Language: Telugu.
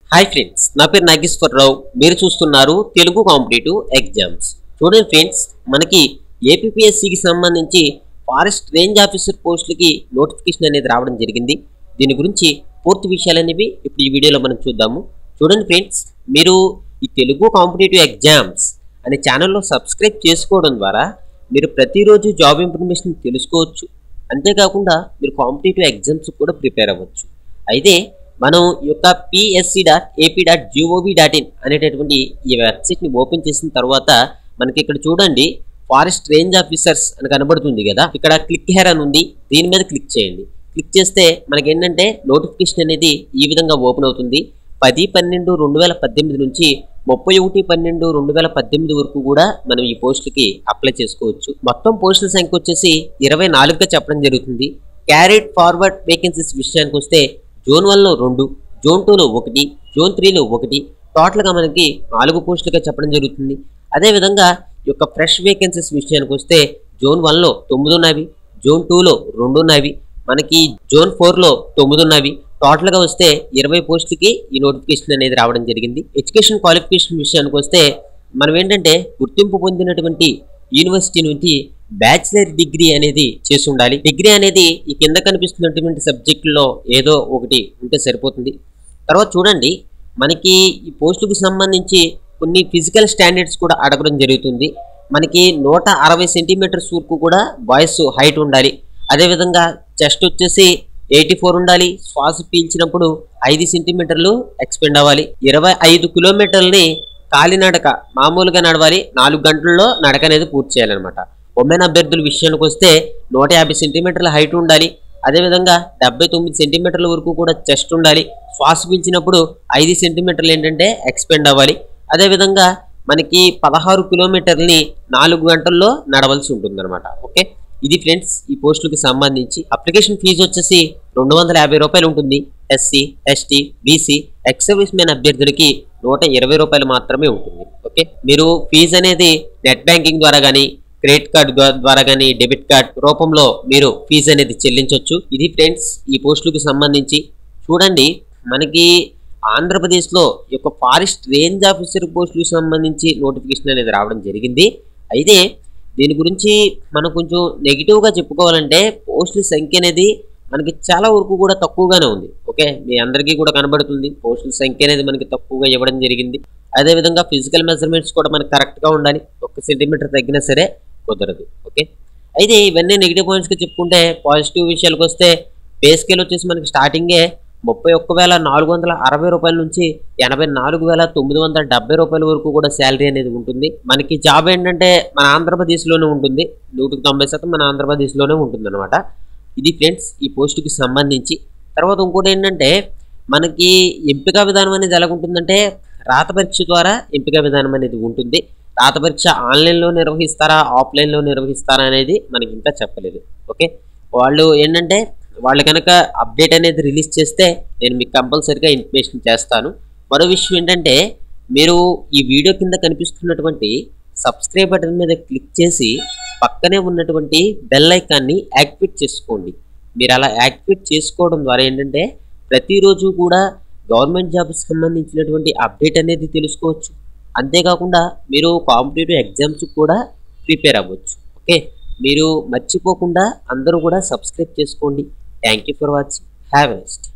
హాయ్ ఫ్రెండ్స్ నా పేరు నాగేశ్వరరావు మీరు చూస్తున్నారు తెలుగు కాంపిటేటివ్ ఎగ్జామ్స్ చూడండి ఫ్రెండ్స్ మనకి ఏపీఎస్సికి సంబంధించి ఫారెస్ట్ రేంజ్ ఆఫీసర్ పోస్టులకి నోటిఫికేషన్ అనేది రావడం జరిగింది దీని గురించి పూర్తి విషయాలు అనేవి ఇప్పుడు ఈ వీడియోలో మనం చూద్దాము చూడండి ఫ్రెండ్స్ మీరు ఈ తెలుగు కాంపిటేటివ్ ఎగ్జామ్స్ అనే ఛానల్లో సబ్స్క్రైబ్ చేసుకోవడం ద్వారా మీరు ప్రతిరోజు జాబ్ ఇన్ఫర్మేషన్ తెలుసుకోవచ్చు అంతేకాకుండా మీరు కాంపిటేటివ్ ఎగ్జామ్స్ కూడా ప్రిపేర్ అవ్వచ్చు అయితే మనం ఈ యొక్క PSC dot AP dot gov dot in అనేటటువంటి ఈ వెబ్సైట్ని ఓపెన్ చేసిన తర్వాత మనకి ఇక్కడ చూడండి ఫారెస్ట్ రేంజ్ ఆఫీసర్స్ అని కనబడుతుంది కదా ఇక్కడ క్లిక్ హెర్ అని ఉంది దీని మీద క్లిక్ చేయండి క్లిక్ చేస్తే మనకి ఏంటంటే నోటిఫికేషన్ అనేది ఈ విధంగా ఓపెన్ అవుతుంది పది పన్నెండు రెండు వేల పద్దెనిమిది నుంచి ముప్పై ఒకటి పన్నెండు రెండు వేల పద్దెనిమిది వరకు కూడా మనం ఈ పోస్టులకి అప్లై చేసుకోవచ్చు మొత్తం పోస్టుల సంఖ్య వచ్చేసి ఇరవై నాలుగుగా చెప్పడం జరుగుతుంది క్యారెట్ ఫార్వర్డ్ వేకెన్సీస్ విషయానికి వస్తే జోన్ వన్లో రెండు జోన్ టూలో ఒకటి జోన్ త్రీలో ఒకటి టోటల్గా మనకి నాలుగు పోస్టులుగా చెప్పడం జరుగుతుంది అదేవిధంగా ఈ యొక్క ఫ్రెష్ వేకెన్సీస్ విషయానికి వస్తే జోన్ వన్లో తొమ్మిది ఉన్నవి జోన్ టూలో రెండు ఉన్నవి మనకి జోన్ ఫోర్లో తొమ్మిది ఉన్నవి టోటల్గా వస్తే ఇరవై పోస్టులకి ఈ నోటిఫికేషన్ అనేది రావడం జరిగింది ఎడ్యుకేషన్ క్వాలిఫికేషన్ విషయానికి వస్తే మనం ఏంటంటే గుర్తింపు పొందినటువంటి యూనివర్సిటీ నుంచి బ్యాచిలర్ డిగ్రీ అనేది చేసి ఉండాలి డిగ్రీ అనేది ఈ కింద కనిపిస్తున్నటువంటి సబ్జెక్టులో ఏదో ఒకటి ఉంటే సరిపోతుంది తర్వాత చూడండి మనకి ఈ పోస్టుకు సంబంధించి కొన్ని ఫిజికల్ స్టాండర్డ్స్ కూడా అడగడం జరుగుతుంది మనకి నూట అరవై సెంటీమీటర్స్ వరకు కూడా బాయ్స్ హైట్ ఉండాలి అదేవిధంగా చెస్ట్ వచ్చేసి ఎయిటీ ఫోర్ ఉండాలి శ్వాస పీల్చినప్పుడు ఐదు సెంటీమీటర్లు ఎక్స్పెండ్ అవ్వాలి ఇరవై ఐదు కిలోమీటర్లని కాలినడక మామూలుగా నడవాలి నాలుగు గంటల్లో నడక అనేది పూర్తి చేయాలన్నమాట ఉమెన్ అభ్యర్థుల విషయానికి వస్తే నూట యాభై సెంటీమీటర్ల హైట్ ఉండాలి అదేవిధంగా డెబ్బై తొమ్మిది సెంటీమీటర్ల వరకు కూడా చెస్ట్ ఉండాలి శ్వాస పీల్చినప్పుడు ఐదు సెంటీమీటర్లు ఏంటంటే ఎక్స్పెండ్ అవ్వాలి అదేవిధంగా మనకి పదహారు కిలోమీటర్లని నాలుగు గంటల్లో నడవలసి ఉంటుందన్నమాట ఓకే ఇది ఫ్రెండ్స్ ఈ పోస్టులకు సంబంధించి అప్లికేషన్ ఫీజు వచ్చేసి రెండు వందల యాభై రూపాయలు ఉంటుంది SC ST BC ex servicemen అభ్యర్థులకి నూట ఇరవై రూపాయలు మాత్రమే ఉంటుంది ఓకే మీరు ఫీజు అనేది నెట్ బ్యాంకింగ్ ద్వారా కానీ క్రెడిట్ కార్డ్ ద్వారా కానీ డెబిట్ కార్డ్ రూపంలో మీరు ఫీజు అనేది చెల్లించవచ్చు ఇది ఫ్రెండ్స్ ఈ పోస్టులకు సంబంధించి చూడండి మనకి ఆంధ్రప్రదేశ్లో ఈ యొక్క ఫారెస్ట్ రేంజ్ ఆఫీసర్ పోస్టులకు సంబంధించి నోటిఫికేషన్ అనేది రావడం జరిగింది అయితే దీని గురించి మనం కొంచెం నెగిటివ్గా చెప్పుకోవాలంటే పోస్టుల సంఖ్య అనేది మనకి చాలా వరకు కూడా తక్కువగానే ఉంది ఓకే మీ అందరికీ కూడా కనబడుతుంది పోస్టుల సంఖ్య అనేది మనకి తక్కువగా ఇవ్వడం జరిగింది అదేవిధంగా ఫిజికల్ మెజర్మెంట్స్ కూడా మనకి కరెక్ట్గా ఉండాలి ఒక సెంటీమీటర్ తగ్గినా సరే కుదరదు ఓకే అయితే ఇవన్నీ నెగిటివ్ పాయింట్స్గా చెప్పుకుంటే పాజిటివ్ విషయాలకు వస్తే పే స్కేల్ వచ్చేసి మనకి స్టార్టింగే ముప్పై ఒక్క వేల నాలుగు వందల అరవై రూపాయల నుంచి ఎనభై నాలుగు వేల తొమ్మిది వందల డెబ్బై రూపాయల వరకు కూడా శాలరీ అనేది ఉంటుంది మనకి జాబ్ ఏంటంటే మన ఆంధ్రప్రదేశ్లోనే ఉంటుంది నూటికి తొంభై శాతం మన ఆంధ్రప్రదేశ్లోనే ఉంటుంది అనమాట ఇది ఫ్రెండ్స్ ఈ పోస్టుకి సంబంధించి తర్వాత ఇంకోటి ఏంటంటే మనకి ఎంపిక విధానం అనేది ఎలా ఉంటుందంటే రాత పరీక్ష ద్వారా ఎంపిక విధానం అనేది ఉంటుంది రాత పరీక్ష ఆన్లైన్లో నిర్వహిస్తారా ఆఫ్లైన్లో నిర్వహిస్తారా అనేది మనకి ఇంకా చెప్పలేదు ఓకే వాళ్ళు ఏంటంటే వాళ్ళు కనుక అప్డేట్ అనేది రిలీజ్ చేస్తే నేను మీకు కంపల్సరీగా ఇన్ఫర్మేషన్ చేస్తాను మరో విషయం ఏంటంటే మీరు ఈ వీడియో కింద కనిపిస్తున్నటువంటి సబ్స్క్రైబ్ బటన్ మీద క్లిక్ చేసి పక్కనే ఉన్నటువంటి బెల్ ఐకాన్ని యాక్టివేట్ చేసుకోండి మీరు అలా యాక్టివేట్ చేసుకోవడం ద్వారా ఏంటంటే ప్రతిరోజు కూడా గవర్నమెంట్ జాబ్కి సంబంధించినటువంటి అప్డేట్ అనేది తెలుసుకోవచ్చు అంతేకాకుండా మీరు కాంపిటేటివ్ ఎగ్జామ్స్ కూడా ప్రిపేర్ అవ్వచ్చు ఓకే మీరు మర్చిపోకుండా అందరూ కూడా సబ్స్క్రైబ్ చేసుకోండి thank you for watching have next